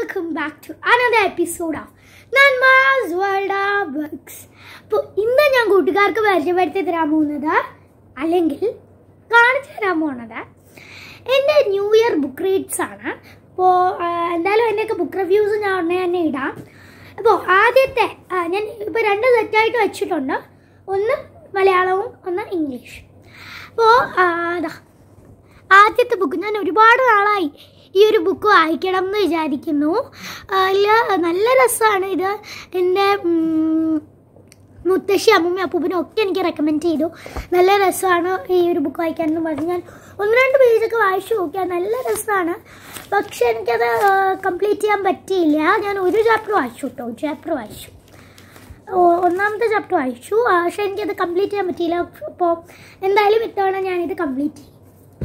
Welcome back to another episode of നന്മാസ് world of books അപ്പോൾ ഇന്ന് ഞാൻ കൂട്ടുകാർക്ക് പരിചയപ്പെടുത്തി തരാൻ പോകുന്നത് അല്ലെങ്കിൽ കാണിച്ചു തരാൻ പോകുന്നത് എൻ്റെ ന്യൂ ഇയർ ബുക്ക് റീഡ്സ് ആണ് അപ്പോൾ എന്തായാലും എൻ്റെയൊക്കെ ബുക്ക് റിവ്യൂസ് ഞാൻ ഉടനെ തന്നെ ഇടാം അപ്പോൾ ആദ്യത്തെ ആ, ഞാൻ ഇപ്പോൾ രണ്ട് സെറ്റായിട്ട് വെച്ചിട്ടുണ്ട് ഒന്ന് മലയാളവും ഒന്ന് ഇംഗ്ലീഷ് അപ്പോൾ അതാ ആദ്യത്തെ ബുക്ക് ഞാൻ ഒരുപാട് നാളായി ഈ ഒരു ബുക്ക് വായിക്കണം എന്ന് വിചാരിക്കുന്നു അതിൽ നല്ല രസമാണ് ഇത് എൻ്റെ ഉം, മുത്തശ്ശി അമ്മൂമ്മ അപ്പൂപ്പനും ഒക്കെ എനിക്ക് റെക്കമെൻഡ് ചെയ്തു നല്ല രസമാണ് ഈ ഒരു ബുക്ക് വായിക്കാൻ എന്ന് പറഞ്ഞ് ഞാൻ ഒന്ന് രണ്ട് പേജൊക്കെ വായിച്ചു നോക്കിയാൽ നല്ല രസമാണ് പക്ഷെ എനിക്കത് കംപ്ലീറ്റ് ചെയ്യാൻ പറ്റിയില്ല ഞാൻ ഒരു ചാപ്റ്റർ വായിച്ചു കേട്ടോ ഒരു ചാപ്റ്റർ വായിച്ചു ഓ- ഒന്നാമത്തെ ചാപ്റ്റർ വായിച്ചു ആ, പക്ഷെ എനിക്കത് കംപ്ലീറ്റ് ചെയ്യാൻ പറ്റിയില്ല അപ്പോൾ എന്തായാലും ഇത്തവണ ഞാനിത് കംപ്ലീറ്റ് ചെയ്യും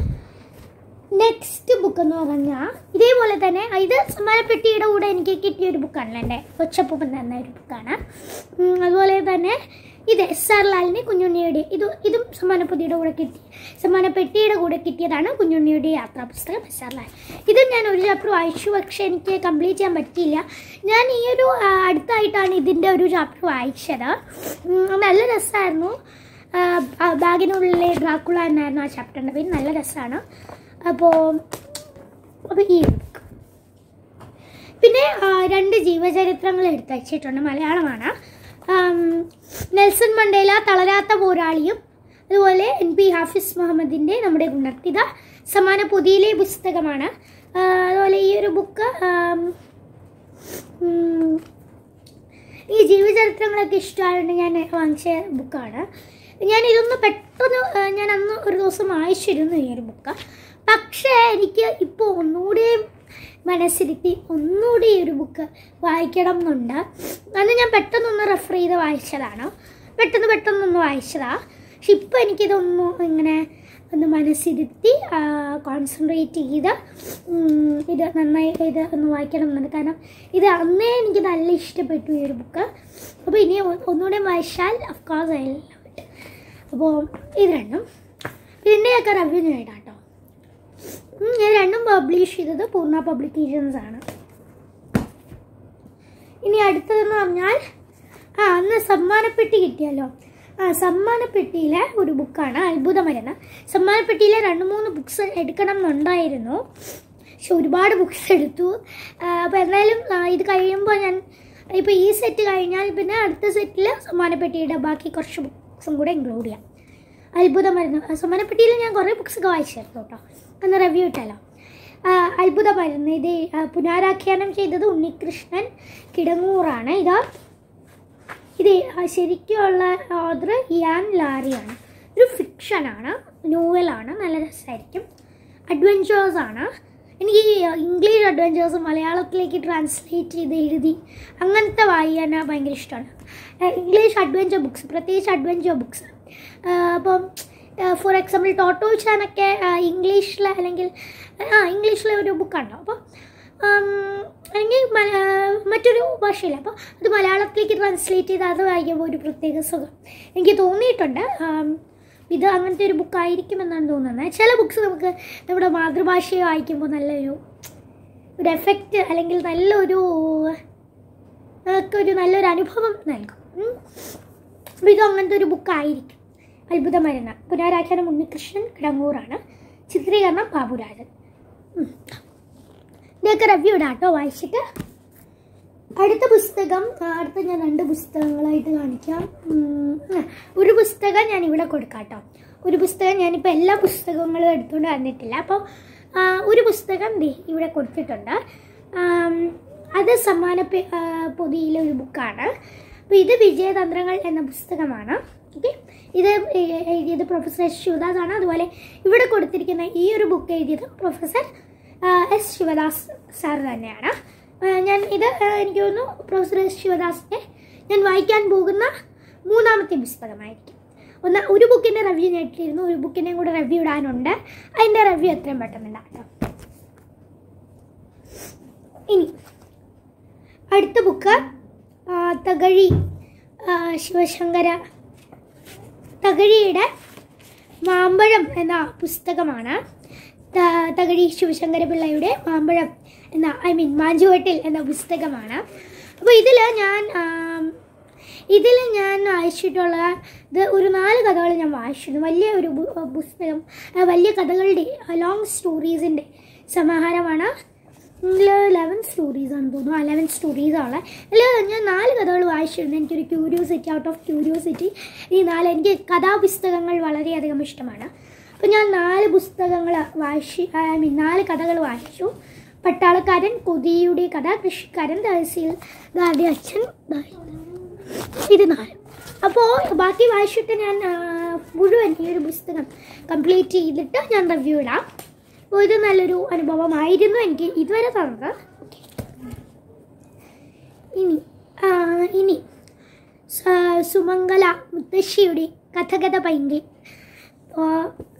നെക്സ്റ്റ് ബുക്ക് എന്ന് പറഞ്ഞാൽ ഇതേപോലെ തന്നെ ഇത് സമ്മാനപ്പെട്ടിയുടെ കൂടെ എനിക്ക് കിട്ടിയ ഒരു ബുക്കാണല്ലോ എൻ്റെ കൊച്ചപ്പൂപ്പൻ തന്ന ഒരു ബുക്കാണ് ഉം, അതുപോലെ തന്നെ ഇത് എസ് ആർ ലാലിൻ്റെ കുഞ്ഞുണ്ണിയുടെ ഇത് ഇതും സമ്മാനപ്പെട്ടിയുടെ കൂടെ കിട്ടി സമ്മാനപ്പെട്ടിയുടെ കൂടെ കിട്ടിയതാണ് കുഞ്ഞുണ്ണിയുടെ യാത്രാ പുസ്തകം എസ് ആർ ലാൽ ഇതും ഞാൻ ഒരു ചാപ്റ്റർ വായിച്ചു പക്ഷേ എനിക്ക് കംപ്ലീറ്റ് ചെയ്യാൻ പറ്റിയില്ല ഞാൻ ഈ ഒരു ആ, അടുത്തായിട്ടാണ് ഇതിൻ്റെ ഒരു ചാപ്റ്റർ വായിച്ചത് ഉം, നല്ല രസമായിരുന്നു ബാഗിനുള്ളിലെ ഡ്രാക്കുള എന്നായിരുന്നു ആ ചാപ്റ്ററിൻ്റെ പേര് നല്ല രസമാണ് അപ്പോൾ അപ്പോൾ ഈ ബുക്ക് പിന്നെ ആ, രണ്ട് ജീവചരിത്രങ്ങൾ എടുത്ത് വച്ചിട്ടുണ്ട് മലയാളമാണ് ആം, നെൽസൺ മണ്ടേല തളരാത്ത പോരാളിയും അതുപോലെ എൻ പി ഹാഫിസ് മുഹമ്മദിൻ്റെ നമ്മുടെ ഗുണർത്തിക സമാന പൊതിയിലെ പുസ്തകമാണ് ആ, അതുപോലെ ഈ ഒരു ബുക്ക് ആം, ഉം, ഈ ജീവചരിത്രങ്ങളൊക്കെ ഇഷ്ടമായതുകൊണ്ട് ഞാൻ വാങ്ങിച്ച ബുക്കാണ് ഞാൻ ഇതൊന്ന് പെട്ടെന്ന് ആ, ഞാൻ അന്ന് ഒരു ദിവസം വായിച്ചിരുന്നു ഈ ഒരു ബുക്ക് പക്ഷേ എനിക്ക് ഇപ്പോൾ ഒന്നുകൂടി മനസ്സിരുത്തി ഒന്നുകൂടി ഈ ഒരു ബുക്ക് വായിക്കണം എന്നുണ്ട് അന്ന് ഞാൻ പെട്ടെന്നൊന്ന് റെഫർ ചെയ്ത് വായിച്ചതാണ് പെട്ടെന്ന് പെട്ടെന്നൊന്ന് വായിച്ചതാണ് പക്ഷെ ഇപ്പോൾ എനിക്കിതൊന്നും ഇങ്ങനെ ഒന്ന് മനസ്സിരുത്തി കോൺസെൻട്രേറ്റ് ചെയ്ത് ഉം, ഇത് നന്നായി ഇത് ഒന്ന് വായിക്കണം എന്നുണ്ട് കാരണം ഇത് അന്നേ എനിക്ക് നല്ല ഇഷ്ടപ്പെട്ടു ഈ ഒരു ബുക്ക് അപ്പോൾ ഇനി ഒ- ഒന്നുകൂടെ വായിച്ചാൽ അഫ്കോഴ്സ് ഐ ലവ് ഇറ്റ് അപ്പോൾ ഇത് രണ്ടും ഇതിൻ്റെയൊക്കെ റിവ്യൂ ഞാൻ ഇടാം കേട്ടോ ഉം, ഇത് രണ്ടും പബ്ലിഷ് ചെയ്തത് പൂർണ്ണ പബ്ലിക്കേഷൻസ് ആണ് ഇനി അടുത്തതെന്ന് പറഞ്ഞാൽ ആ അന്ന് സമ്മാനപ്പെട്ടി കിട്ടിയല്ലോ ആ സമ്മാനപ്പെട്ടിയിലെ ഒരു ബുക്കാണ് അത്ഭുതമരുന്ന് സമ്മാനപ്പെട്ടിയിലെ രണ്ട് മൂന്ന് ബുക്സ് എടുക്കണം എന്നുണ്ടായിരുന്നു പക്ഷെ ഒരുപാട് ബുക്സ് എടുത്തു അപ്പോൾ എന്തായാലും ആ, ഇത് കഴിയുമ്പോൾ ഞാൻ ഇപ്പോൾ ഈ സെറ്റ് കഴിഞ്ഞാൽ പിന്നെ അടുത്ത സെറ്റിൽ സമ്മാനപ്പെട്ടിയുടെ ബാക്കി കുറച്ച് ബുക്സും കൂടെ ഇൻക്ലൂഡ് ചെയ്യാം അത്ഭുതമരുന്ന് ആ, സമ്മാനപ്പെട്ടിയിൽ ഞാൻ കുറേ ബുക്സൊക്കെ വായിച്ചായിരുന്നു കേട്ടോ അന്ന് റിവ്യൂ ഇട്ടല്ലോ ആ, അത്ഭുതമരുന്ന് ഇത് ആ, പുനരാഖ്യാനം ചെയ്തത് ഉണ്ണികൃഷ്ണൻ കിടങ്ങൂറാണ് ഇത് ഇത് ആ ശരിക്കുള്ള ഓദർ ഇയാൻ ലാറിയാണ് ഒരു ഫിക്ഷനാണ് നോവലാണ് നല്ല രസമായിരിക്കും അഡ്വഞ്ചേഴ്സ് ആണ് എനിക്ക് ഈ ഇംഗ്ലീഷ് അഡ്വഞ്ചേഴ്സ് മലയാളത്തിലേക്ക് ട്രാൻസ്ലേറ്റ് ചെയ്ത് എഴുതി അങ്ങനത്തെ വായിക്കാൻ ഭയങ്കര ഇഷ്ടമാണ് ഏഹ് ഇംഗ്ലീഷ് അഡ്വഞ്ചർ ബുക്സ് പ്രത്യേകിച്ച് അഡ്വഞ്ചർ ബുക്സ് അപ്പം ഫോർ എക്സാമ്പിൾ ടോട്ടോ ചാനൊക്കെ ഇംഗ്ലീഷിൽ അല്ലെങ്കിൽ ആ ഇംഗ്ലീഷിലെ ഒരു ബുക്കാണ് അപ്പോൾ ആം, അല്ലെങ്കിൽ മല- മറ്റൊരു ഭാഷയില്ല അപ്പോൾ അത് മലയാളത്തിലേക്ക് ട്രാൻസ്ലേറ്റ് ചെയ്ത് അത് വായിക്കുമ്പോൾ ഒരു പ്രത്യേക സുഖം എനിക്ക് തോന്നിയിട്ടുണ്ട് ആം, ഇത് അങ്ങനത്തെ ഒരു ബുക്കായിരിക്കുമെന്നാണ് തോന്നുന്നത് ചില ബുക്സ് നമുക്ക് നമ്മുടെ മാതൃഭാഷയെ വായിക്കുമ്പോൾ നല്ലൊരു ഒരു എഫക്റ്റ് അല്ലെങ്കിൽ നല്ലൊരു നമുക്ക് ഒരു നല്ലൊരു അനുഭവം നൽകും ഉം. അപ്പോൾ ഇത് അങ്ങനത്തെ ഒരു ബുക്കായിരിക്കും അത്ഭുതമരുന്ന് പുനരാഖ്യാനം ഉണ്ണികൃഷ്ണൻ കിടങ്ങൂറാണ് ചിത്രീകരണം ബാബുരാജൻ ഉം. ഇതൊക്കെ റിവ്യൂ ഇടാം കേട്ടോ വായിച്ചിട്ട് അടുത്ത പുസ്തകം ആ, അടുത്ത ഞാൻ രണ്ട് പുസ്തകങ്ങളായിട്ട് കാണിക്കാം ഉം, ആ, ഒരു പുസ്തകം ഞാൻ ഇവിടെ കൊടുക്കാം കേട്ടോ ഒരു പുസ്തകം ഞാനിപ്പോൾ എല്ലാ പുസ്തകങ്ങളും എടുത്തുകൊണ്ട് വന്നിട്ടില്ല അപ്പോൾ ആ, ഒരു പുസ്തകം ദേ ഇവിടെ കൊടുത്തിട്ടുണ്ട് ആം, അത് സമ്മാന പെ- ആ, പൊതിയിലെ ഒരു ബുക്കാണ് അപ്പോൾ ഇത് വിജയതന്ത്രങ്ങൾ എന്ന പുസ്തകമാണ് ഓക്കെ ഇത് എ- എഴുതിയത് പ്രൊഫസർ എസ് ശിവദാസ് ആണ് അതുപോലെ ഇവിടെ കൊടുത്തിരിക്കുന്ന ഈ ഒരു ബുക്ക് എഴുതിയത് പ്രൊഫസർ ആ, എസ് ശിവദാസ് സാർ തന്നെയാണ് ആ, ഞാൻ ഇത് ആ, എനിക്ക് തോന്നുന്നു പ്രൊഫസർ എസ് ശിവദാസിൻ്റെ ഞാൻ വായിക്കാൻ പോകുന്ന മൂന്നാമത്തെ പുസ്തകമായിരിക്കും ഒന്ന് ഒരു ബുക്കിൻ്റെ റിവ്യൂ ഞാൻ ഇട്ടിരുന്നു ഒരു ബുക്കിൻ്റെയും കൂടെ റിവ്യൂ ഇടാനുണ്ട് അതിൻ്റെ റിവ്യൂ എത്രയും പെട്ടെന്നുണ്ടാകട്ടോ ഇനി അടുത്ത ബുക്ക് ആ, തകഴി ആ, ശിവശങ്കര തകഴിയുടെ മാമ്പഴം എന്ന പുസ്തകമാണ് ത- തകഴി ശിവശങ്കര പിള്ളയുടെ മാമ്പഴം എന്ന ഐ മീൻ മാഞ്ചുവട്ടിൽ എന്ന പുസ്തകമാണ് അപ്പോൾ ഇതിൽ ഞാൻ ഇതിൽ ഞാൻ വായിച്ചിട്ടുള്ള ഇത് ഒരു നാല് കഥകൾ ഞാൻ വായിച്ചിരുന്നു വലിയ ഒരു ബു- പുസ്തകം ആ, വലിയ കഥകളുടെ ലോങ് സ്റ്റോറീസിൻ്റെ സമാഹാരമാണ് ലെവൻ സ്റ്റോറീസ് ആണെന്ന് തോന്നുന്നു ആ ലെവൻ സ്റ്റോറീസ് ആണ് അതിൽ ഞാൻ നാല് കഥകൾ വായിച്ചിരുന്നു എനിക്കൊരു ക്യൂരിയോസിറ്റി ഔട്ട് ഓഫ് ക്യൂരിയോസിറ്റി ഈ നാല് എനിക്ക് കഥാപുസ്തകങ്ങൾ വളരെയധികം ഇഷ്ടമാണ് അപ്പോൾ ഞാൻ നാല് പുസ്തകങ്ങൾ വായിച്ചു ഐ മീൻ നാല് കഥകൾ വായിച്ചു പട്ടാളക്കാരൻ കൊതിയുടെ കഥ കൃഷിക്കാരൻ തഹസീൽ ഗാന്ധി അച്ഛൻ ദാ- ഇത് നാല് അപ്പോൾ ബാക്കി വായിച്ചിട്ട് ഞാൻ ആ, മുഴുവൻ ഈ ഒരു പുസ്തകം കംപ്ലീറ്റ് ചെയ്തിട്ട് ഞാൻ റിവ്യൂ ഇടാം അപ്പോൾ ഇത് നല്ലൊരു അനുഭവമായിരുന്നു എനിക്ക് ഇതുവരെ തന്നത് ഓക്കെ ഇനി ആ, ഇനി സ- സുമംഗല മുത്തശ്ശിയുടെ കഥകഥ പൈങ്കി അപ്പോൾ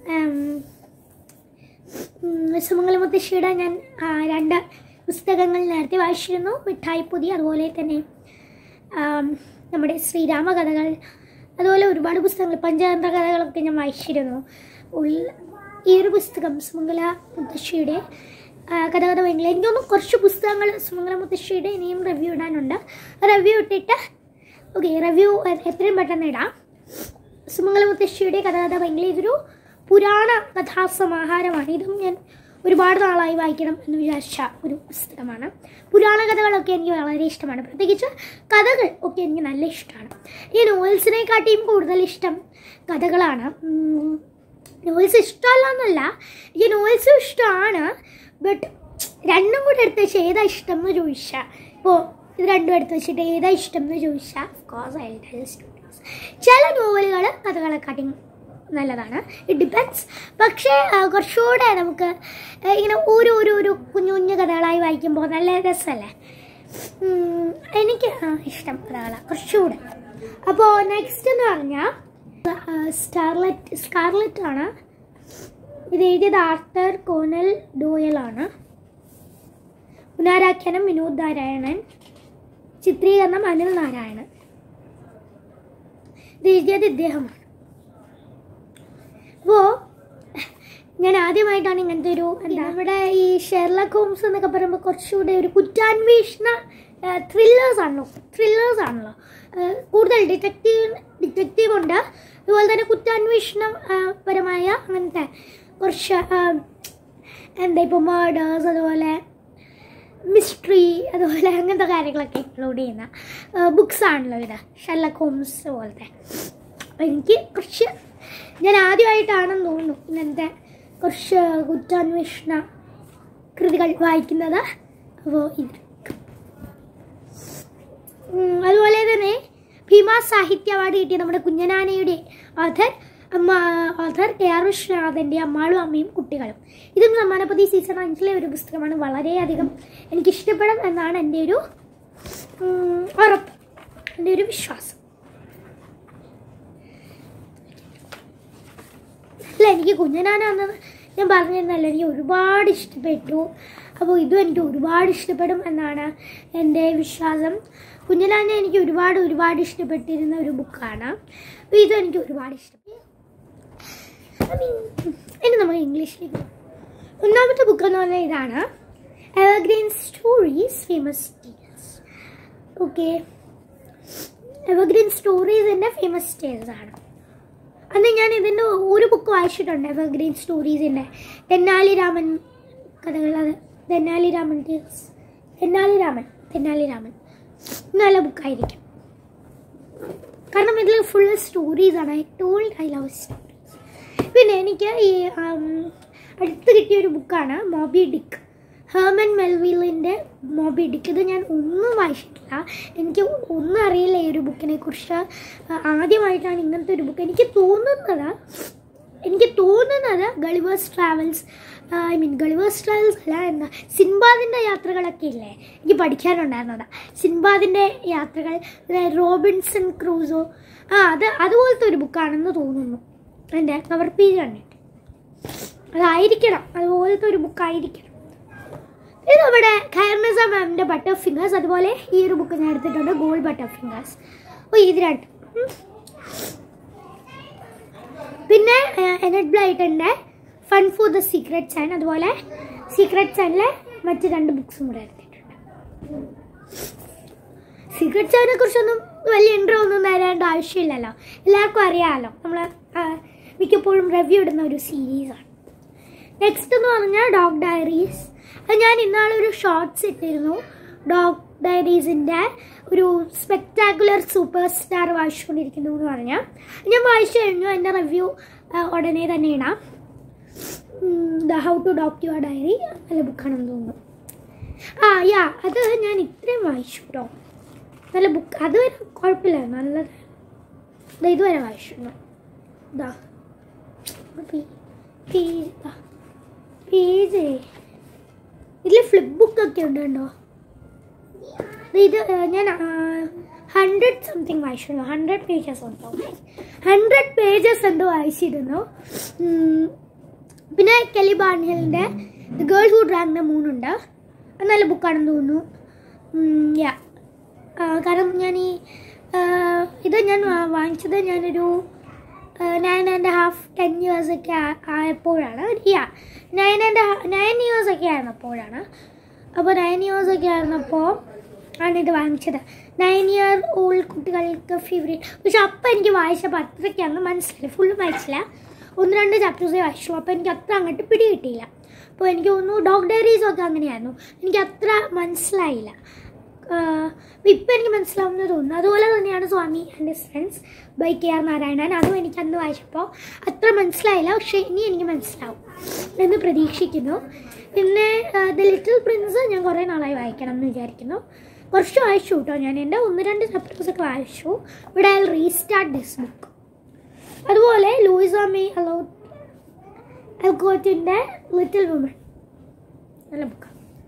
സുമംഗല മുത്തശ്ശിയുടെ ഞാൻ ആ, രണ്ട് പുസ്തകങ്ങൾ നേരത്തെ വായിച്ചിരുന്നു മിഠായിപ്പൊതി അതുപോലെ തന്നെ ആം, നമ്മുടെ ശ്രീരാമ കഥകൾ അതുപോലെ ഒരുപാട് പുസ്തകങ്ങൾ പഞ്ചതന്ത്ര കഥകളൊക്കെ ഞാൻ വായിച്ചിരുന്നു ഉൾ- ഈ ഒരു പുസ്തകം സുമംഗല മുത്തശ്ശിയുടെ ആ, കഥകഥ ഭയങ്കര എനിക്ക് തോന്നുന്നു കുറച്ച് പുസ്തകങ്ങൾ സുമംഗല മുത്തശ്ശിയുടെ ഇനിയും റിവ്യൂ ഇടാനുണ്ട് റിവ്യൂ ഇട്ടിട്ട് ഓക്കെ റിവ്യൂ എത്രയും പെട്ടെന്ന് ഇടാം സുമംഗല മുത്തശ്ശിയുടെ കഥകഥ ഭയങ്കര ഇതൊരു പുരാണ കഥാസമാഹാരമാണ് ഇതും ഞാൻ ഒരുപാട് നാളായി വായിക്കണം എന്ന് വിചാരിച്ച ഒരു പുസ്തകമാണ് പുരാണ കഥകളൊക്കെ എനിക്ക് വളരെ ഇഷ്ടമാണ് പ്രത്യേകിച്ച് കഥകൾ ഒക്കെ എനിക്ക് നല്ല ഇഷ്ടമാണ് ഈ നോവൽസിനെക്കാട്ടിയും കൂടുതൽ ഇഷ്ടം കഥകളാണ് നോവൽസ് ഇഷ്ടമല്ല എന്നല്ല ഈ നോവൽസും ഇഷ്ടമാണ് ബട്ട് രണ്ടും കൂടെ എടുത്ത് വെച്ച് ഏതാ ഇഷ്ടം എന്ന് ചോദിച്ചാൽ ഇപ്പോൾ ഇത് രണ്ടും എടുത്ത് വെച്ചിട്ട് ഏതാ ഇഷ്ടം എന്ന് ചോദിച്ചാൽ കോസ് ഐ ടെൽ സ്റ്റോറീസ് ചില നോവലുകൾ കഥകളെക്കാട്ടിയും നല്ലതാണ് ഇറ്റ് ഡിപ്പെൻസ് പക്ഷേ ആ, കുറച്ചുകൂടെ നമുക്ക് ആ, ഇങ്ങനെ ഓരോ ഓരോ ഒരു കുഞ്ഞു കുഞ്ഞു കഥകളായി വായിക്കുമ്പോൾ നല്ല രസമല്ലേ ഉം, എനിക്ക് ആ, ഇഷ്ടം കഥകളാണ് കുറച്ചുകൂടെ അപ്പോൾ നെക്സ്റ്റ് എന്ന് പറഞ്ഞാൽ സ്റ്റാർലറ്റ് സ്കാർലറ്റ് ആണ് ഇത് എഴുതിയത് ആർത്തർ കോനൽ ഡോയലാണ് പുനരാഖ്യാനം വിനോദ് നാരായണൻ ചിത്രീകരണം അനിൽ നാരായണൻ ഇത് എഴുതിയത് ഇദ്ദേഹമാണ് അപ്പോൾ ഞാൻ ആദ്യമായിട്ടാണ് ഇങ്ങനത്തെ ഒരു എന്താ നമ്മുടെ ഈ ഷെർലക് ഹോംസ് എന്നൊക്കെ പറയുമ്പോൾ കുറച്ചുകൂടെ ഒരു കുറ്റാന്വേഷണ ത്രില്ലേഴ്സ് ആണല്ലോ ത്രില്ലേഴ്സ് ആണല്ലോ ആ, കൂടുതൽ ഡിറ്റക്റ്റീവ് ഡിറ്റക്റ്റീവ് ഉണ്ട് അതുപോലെ തന്നെ കുറ്റാന്വേഷണ ആ, പരമായ അങ്ങനത്തെ കുറച്ച് ആ, എന്താ ഇപ്പോൾ മേഡേഴ്സ് അതുപോലെ മിസ്റ്ററി അതുപോലെ അങ്ങനത്തെ കാര്യങ്ങളൊക്കെ ഇൻക്ലൂഡ് ചെയ്യുന്ന ബുക്സ് ആണല്ലോ ഇത് ഷെർലക് ഹോംസ് പോലത്തെ അപ്പോൾ എനിക്ക് കുറച്ച് ഞാൻ ആദ്യമായിട്ടാണെന്ന് തോന്നുന്നു ഇങ്ങനത്തെ കുറച്ച് കുറ്റാന്വേഷണ കൃതികൾ വായിക്കുന്നത് അപ്പോൾ ഇത് ഉം, അതുപോലെ തന്നെ ഭീമ സാഹിത്യ അവാർഡ് കിട്ടിയ നമ്മുടെ കുഞ്ഞനാനയുടെ ഓഥർ അമ്മ ഓഥർ കെ ആർ വിശ്വനാഥൻ്റെ അമ്മാളും അമ്മയും കുട്ടികളും ഇതും സമ്മാനപതി സീസൺ അഞ്ചിലെ ഒരു പുസ്തകമാണ് വളരെയധികം എനിക്കിഷ്ടപ്പെടും എന്നാണ് എൻ്റെ ഒരു ഉം, ഉറപ്പ് എൻ്റെ ഒരു വിശ്വാസം അല്ല എനിക്ക് കുഞ്ഞനാനാന്ന് ഞാൻ പറഞ്ഞിരുന്നല്ലോ എനിക്ക് ഒരുപാട് ഇഷ്ടപ്പെട്ടു അപ്പോൾ ഇതും എനിക്ക് ഒരുപാട് ഇഷ്ടപ്പെടും എന്നാണ് എൻ്റെ വിശ്വാസം കുഞ്ഞനാനെ എനിക്ക് ഒരുപാട് ഒരുപാട് ഇഷ്ടപ്പെട്ടിരുന്ന ഒരു ബുക്കാണ് അപ്പോൾ ഇതും എനിക്ക് ഒരുപാട് ഇഷ്ടപ്പെട്ടു I mean, ഇനി നമ്മൾ ഇംഗ്ലീഷിലേക്ക് പോകാം. ഒന്നാമത്തെ ബുക്ക് എന്ന് പറഞ്ഞാൽ ഇതാണ് evergreen stories famous tales okay evergreen സ്റ്റോറീസിൻ്റെ ഫേമസ് ടേൽസ് ആണ് അന്ന് ഞാൻ ഇതിൻ്റെ ഒരു ബുക്ക് വായിച്ചിട്ടുണ്ട് എവർഗ്രീൻ സ്റ്റോറീസിൻ്റെ തെന്നാലി രാമൻ കഥകൾ അത് തെന്നാലി രാമൻ ടേൽസ് തെന്നാലി രാമൻ തെന്നാലി രാമൻ നല്ല ബുക്കായിരിക്കും കാരണം ഇതിൽ ഫുൾ സ്റ്റോറീസ് ആണ് I told I love stories പിന്നെ എനിക്ക് ഈ ആം, അടുത്ത് കിട്ടിയ ഒരു ബുക്കാണ് മോബി ഡിക്ക് ഹേമൻ മെൽവിലിൻ്റെ മോബി ഡിക്ക് ഇത് ഞാൻ ഒന്നും വായിച്ചിട്ടില്ല എനിക്ക് ഒന്നും അറിയില്ല ഈ ഒരു ബുക്കിനെ കുറിച്ച് ആദ്യമായിട്ടാണ് ഇങ്ങനത്തെ ഒരു ബുക്ക് എനിക്ക് തോന്നുന്നത് എനിക്ക് തോന്നുന്നത് Gulliver's travels I mean Gulliver's travels അല്ല എന്താ സിൻബാദിൻ്റെ യാത്രകളൊക്കെ ഇല്ലേ എനിക്ക് പഠിക്കാനുണ്ടായിരുന്നതാ സിൻബാദിൻ്റെ യാത്രകൾ അതായത് റോബിൻസൺ ക്രൂസോ ആ അത് അതുപോലത്തെ ഒരു ബുക്കാണെന്ന് തോന്നുന്നു എൻ്റെ കവർ പേജ് കണ്ടിട്ട് അതായിരിക്കണം അതുപോലത്തെ ഒരു ബുക്കായിരിക്കണം ഇത് നമ്മുടെ ഖൈർനിസ മാമിൻ്റെ ബട്ടർ ഫിംഗേഴ്സ് അതുപോലെ ഈ ഒരു ബുക്ക് ഞാൻ എടുത്തിട്ടുണ്ട് ഗോൾഡ് ബട്ടർ ഫിംഗേഴ്സ് ഓ ഇത് രണ്ട് ഉം. പിന്നെ എനഡ് ബ്ലൈറ്റിൻ്റെ fun for the secret sign അതുപോലെ സീക്രട്ട് സൈനിലെ മറ്റ് രണ്ട് ബുക്സും കൂടെ എടുത്തിട്ടുണ്ട് സീക്രട്ട് സെവനെ കുറിച്ചൊന്നും വലിയ ഇൻട്രോ ഒന്നും തരേണ്ട ആവശ്യമില്ലല്ലോ എല്ലാവർക്കും അറിയാമല്ലോ നമ്മൾ മിക്കപ്പോഴും റിവ്യൂ ഇടുന്ന ഒരു സീരീസാണ് നെക്സ്റ്റ് എന്ന് പറഞ്ഞാൽ ഡോഗ് ഡയറീസ് അത് ഞാൻ ഇന്നാളൊരു ഷോർട്സ് ഇട്ടിരുന്നു ഡോഗ് ഡയറീസിൻ്റെ ഒരു സ്പെക്ടാക്കുലർ സൂപ്പർ സ്റ്റാർ വായിച്ചുകൊണ്ടിരിക്കുന്നു എന്ന് പറഞ്ഞാൽ ഞാൻ വായിച്ചു കഴിഞ്ഞു എൻ്റെ റിവ്യൂ ഉടനെ തന്നെ ഇടാം the how to doctor your diary നല്ല ബുക്കാണെന്ന് തോന്നുന്നു ആ യാ അത് ഞാൻ ഇത്രയും വായിച്ചു കേട്ടോ നല്ല ബുക്ക് അതുവരെ കുഴപ്പമില്ല നല്ലത് ദാ ഇതുവരെ വായിച്ചിരുന്നു ഇതാ പേജ് ഇതിൽ ഫ്ലിപ്പ് ബുക്കൊക്കെ ഉണ്ട് കേട്ടോ ഇത് ആ, ഞാൻ ഹൺഡ്രഡ് സംതിങ് വായിച്ചിരുന്നു ഹൺഡ്രഡ് പേജസ് ഉണ്ടോ ഹൺഡ്രഡ് പേജസ് എന്തോ വായിച്ചിരുന്നു ഉം, പിന്നെ കെലി ബാൺഹിലിൻ്റെ the girl who drank the മൂണുണ്ട് അത് നല്ല ബുക്കാണെന്ന് തോന്നുന്നു യാ കാരണം ഞാൻ ഈ ആ, ഇത് ഞാൻ വാ- വാങ്ങിച്ചത് ഞാനൊരു nine and half ten years ഒക്കെ ആ- ആയപ്പോഴാണ് yeah nine and nine years ഒക്കെ ആയിരുന്നപ്പോഴാണ് അപ്പോൾ നയൻ ഇയേഴ്സ് ഒക്കെ ആയിരുന്നപ്പോൾ ആണ് ഇത് വാങ്ങിച്ചത് നയൻ ഇയർ ഓൾഡ് കുട്ടികൾക്ക് ഫേവറേറ്റ് പക്ഷെ അപ്പം എനിക്ക് വായിച്ചപ്പോൾ അത്രയ്ക്ക് അങ്ങ് മനസ്സിലായില്ല ഫുള്ള് വായിച്ചില്ല ഒന്ന് രണ്ട് ചാപ്റ്റേഴ്സേ വായിച്ചു അപ്പോൾ എനിക്ക് അത്ര അങ്ങോട്ട് പിടി കിട്ടിയില്ല അപ്പോൾ എനിക്ക് തോന്നുന്നു ഡോഗ് ഡയറീസും ഒക്കെ അങ്ങനെയായിരുന്നു എനിക്ക് അത്ര മനസ്സിലായില്ല ഇപ്പം എനിക്ക് മനസ്സിലാവുന്നത് തോന്നുന്നു അതുപോലെ തന്നെയാണ് Swami and his friends by K R Narayanan അതും എനിക്ക് അന്ന് വായിച്ചപ്പോൾ അത്ര മനസ്സിലായില്ല പക്ഷേ ഇനി എനിക്ക് മനസ്സിലാവും എന്ന് പ്രതീക്ഷിക്കുന്നു പിന്നെ ദ ലിറ്റിൽ പ്രിൻസ് ഞാൻ കുറേ നാളായി വായിക്കണം എന്ന് വിചാരിക്കുന്നു കുറച്ച് വായിച്ചു കേട്ടോ ഞാൻ എൻ്റെ ഒന്ന് രണ്ട് ചാപ്റ്റേഴ്സ് ഒക്കെ വായിച്ചു ഇവിടെ ഐ റീസ്റ്റാർട്ട് ദിസ് ബുക്ക് അതുപോലെ ലൂയിസ മേ അലോ അൽക്കോറ്റിൻ്റെ ലിറ്റിൽ വുമൺ നല്ല ബുക്കാണ്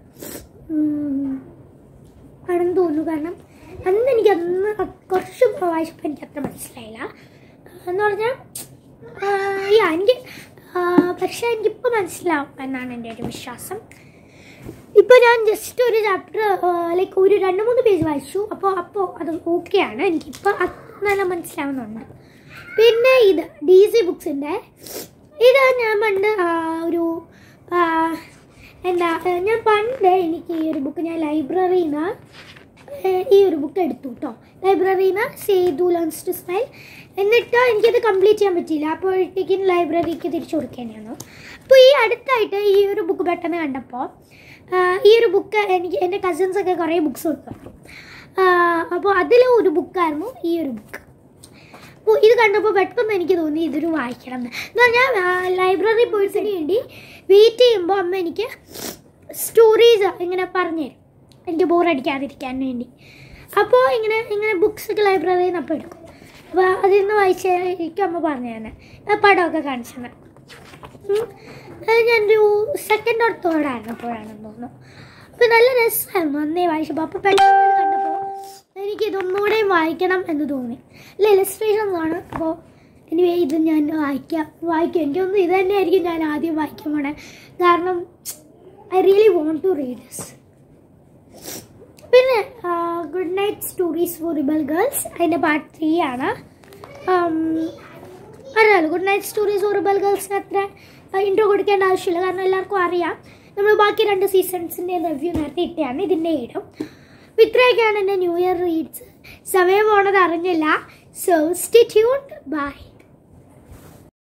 ആണെന്ന് തോന്നുന്നു കാരണം അന്ന് എനിക്ക് അന്ന് കുറച്ച് വായിച്ചപ്പോൾ എനിക്ക് അത്ര മനസ്സിലായില്ല എന്ന് പറഞ്ഞാൽ യാ എനിക്ക് ആ, പക്ഷേ എനിക്കിപ്പോൾ മനസ്സിലാവും എന്നാണ് എൻ്റെ ഒരു വിശ്വാസം ഇപ്പോൾ ഞാൻ ജസ്റ്റ് ഒരു ചാപ്റ്റർ ലൈക്ക് ഒരു രണ്ട് മൂന്ന് പേജ് വായിച്ചു അപ്പോൾ അപ്പോൾ അത് ഓക്കെയാണ് എനിക്കിപ്പോൾ അത് നല്ല മനസ്സിലാവുന്നുണ്ട് പിന്നെ ഇത് ഡി സി ബുക്സിൻ്റെ ഇത് ഞാൻ പണ്ട് ആ, ഒരു ആ, എന്താ ഏ, ഞാൻ പണ്ട് എനിക്ക് ഈ ഒരു ബുക്ക് ഞാൻ ലൈബ്രറിയിൽ നിന്ന് ഈ ഒരു ബുക്ക് എടുത്തു കേട്ടോ ലൈബ്രറിയിൽ നിന്ന് സേതു ലേൺസ് ടു സ്മൈൽ എന്നിട്ട് എനിക്കത് കംപ്ലീറ്റ് ചെയ്യാൻ പറ്റിയില്ല അപ്പോഴത്തേക്കും ലൈബ്രറിക്ക് തിരിച്ചു കൊടുക്കേണ്ടിയിരുന്നു അപ്പോൾ ഈ അടുത്തായിട്ട് ഈ ഒരു ബുക്ക് പെട്ടെന്ന് കണ്ടപ്പോൾ ആ, ഈ ഒരു ബുക്ക് എനിക്ക് എൻ്റെ കസിൻസൊക്കെ കുറേ ബുക്ക്സ് കൊടുത്തു അപ്പോൾ അതിൽ ഒരു ബുക്കായിരുന്നു ഈ ഒരു ബുക്ക് അപ്പോൾ ഇത് കണ്ടപ്പോൾ പെട്ടെന്ന് എനിക്ക് തോന്നി ഇതൊരു വായിക്കണം എന്ന് എന്ന് പറഞ്ഞാൽ ലൈബ്രറി പോയിട്ടിന് വേണ്ടി വെയിറ്റ് ചെയ്യുമ്പോൾ അമ്മ എനിക്ക് സ്റ്റോറീസ് ഇങ്ങനെ പറഞ്ഞു തരും എനിക്ക് ബോറടിക്കാതിരിക്കാൻ വേണ്ടി അപ്പോൾ ഇങ്ങനെ ഇങ്ങനെ ബുക്സ് ഒക്കെ ലൈബ്രറിയിൽ നിന്ന് അപ്പോൾ എടുക്കും അപ്പോൾ അതിൽ നിന്ന് വായിച്ച എനിക്ക് അമ്മ പറഞ്ഞു തന്നെ ആ പടമൊക്കെ കാണിച്ചു തന്നെ ഉം. അത് ഞാനൊരു സെക്കൻഡ് ഓർ തേർഡ് ആയിരുന്നപ്പോഴാണെന്ന് തോന്നുന്നു അപ്പോൾ നല്ല രസമായിരുന്നു അന്നേ വായിച്ചപ്പോൾ അപ്പോൾ പെട്ടെന്ന് ഇത് കണ്ടപ്പോൾ എനിക്ക് ഇതൊന്നുകൂടെയും വായിക്കണം എന്ന് തോന്നി അല്ല ഇലസ്ട്രേഷൻസ് ആണ് അപ്പോൾ എനിവേ ഇത് ഞാൻ വായിക്കാം വായിക്കും എനിക്കൊന്നും ഇത് തന്നെയായിരിക്കും ഞാൻ ആദ്യം വായിക്കാൻ പോണേ കാരണം I really want to read this പിന്നെ good night stories for rebel girls അതിൻ്റെ പാർട്ട് ത്രീ ആണ് ഉം, അറിയാലോ good night stories for rebel ഗേൾസിന് അത്ര ഇൻട്രോ കൊടുക്കേണ്ട ആവശ്യമില്ല കാരണം എല്ലാവർക്കും അറിയാം നമ്മൾ ബാക്കി രണ്ട് സീസൺസിൻ്റെ റിവ്യൂ നേരത്തെ ഇട്ടയാണ് ഇതിൻ്റെ ഇടും അപ്പോൾ ഇത്രയൊക്കെയാണ് എൻ്റെ ന്യൂ ഇയർ റീഡ്സ് സമയം പോണത് അറിഞ്ഞില്ല സോ സ്റ്റേ ട്യൂൺഡ് ബൈ